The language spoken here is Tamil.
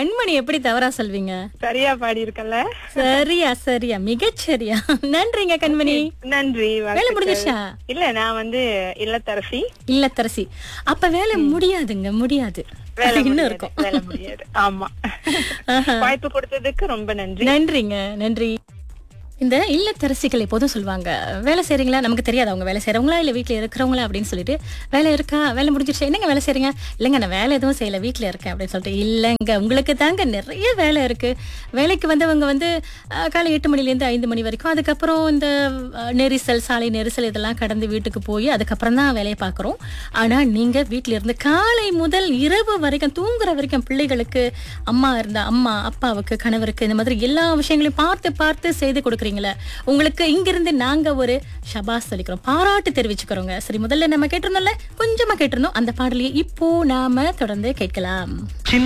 கண்மணி எப்படி தவறா சொல்வீங்க சரியா பாடி இருக்கல சரியா சரியா மிகச்சரியா நன்றிங்க கண்மணி நன்றி வேலை வாழ்த்துக்கள். முடிஞ்சிருச்சா இல்ல நான் வந்து இல்லத்தரசி இல்லத்தரசி அப்ப வேலை முடியாதுங்க முடியாது வேலை அது இன்னும் முடியாது, இருக்கும் வேலை முடியாது ஆமா ஆஹா. வாய்ப்பு கொடுத்ததுக்கு ரொம்ப நன்றி நன்றிங்க நன்றி இந்த இல்லத்தரசிகள் எப்போதும் சொல்லுவாங்க வேலை செய்றீங்களா நமக்கு தெரியாது அவங்க வேலை செய்றவங்களா இல்ல வீட்ல இருக்கிறவங்களா அப்படின்னு சொல்லிட்டு வேலை இருக்கா வேலை முடிஞ்சிருச்சு என்னங்க வேலை செய்றீங்க இல்லைங்க நான் வேலை எதுவும் செய்யல வீட்ல இருக்கேன் அப்படின்னு சொல்லிட்டு இல்லைங்க உங்களுக்கு தாங்க நிறைய வேலை இருக்கு வேலைக்கு வந்தவங்க வந்து அஹ், காலை எட்டு மணிலேருந்து ஐந்து மணி வரைக்கும் அதுக்கப்புறம் இந்த அஹ், நெரிசல் சாலை நெரிசல் இதெல்லாம் கடந்து வீட்டுக்கு போய் அதுக்கப்புறம் தான் வேலையை பார்க்குறோம் ஆனா நீங்க வீட்ல இருந்து காலை முதல் இரவு வரைக்கும் தூங்குற வரைக்கும் பிள்ளைகளுக்கு அம்மா இருந்தா அம்மா அப்பாவுக்கு கணவருக்கு இந்த மாதிரி எல்லா விஷயங்களையும் பார்த்து பார்த்து செய்து கொடுக்குறீங்களே உங்களுக்கு இங்கிருந்து நாங்க ஒரு ஷபாஸ் சொல்லிக்கிறோம் பாராட்டு தெரிவிச்சுக்கிறோங்க சரி முதல்ல நம்ம கேட்டிருந்தோம்ல கொஞ்சமா கேட்டிருந்தோம் அந்த பாடலையே இப்போ நாம தொடர்ந்து கேட்கலாம்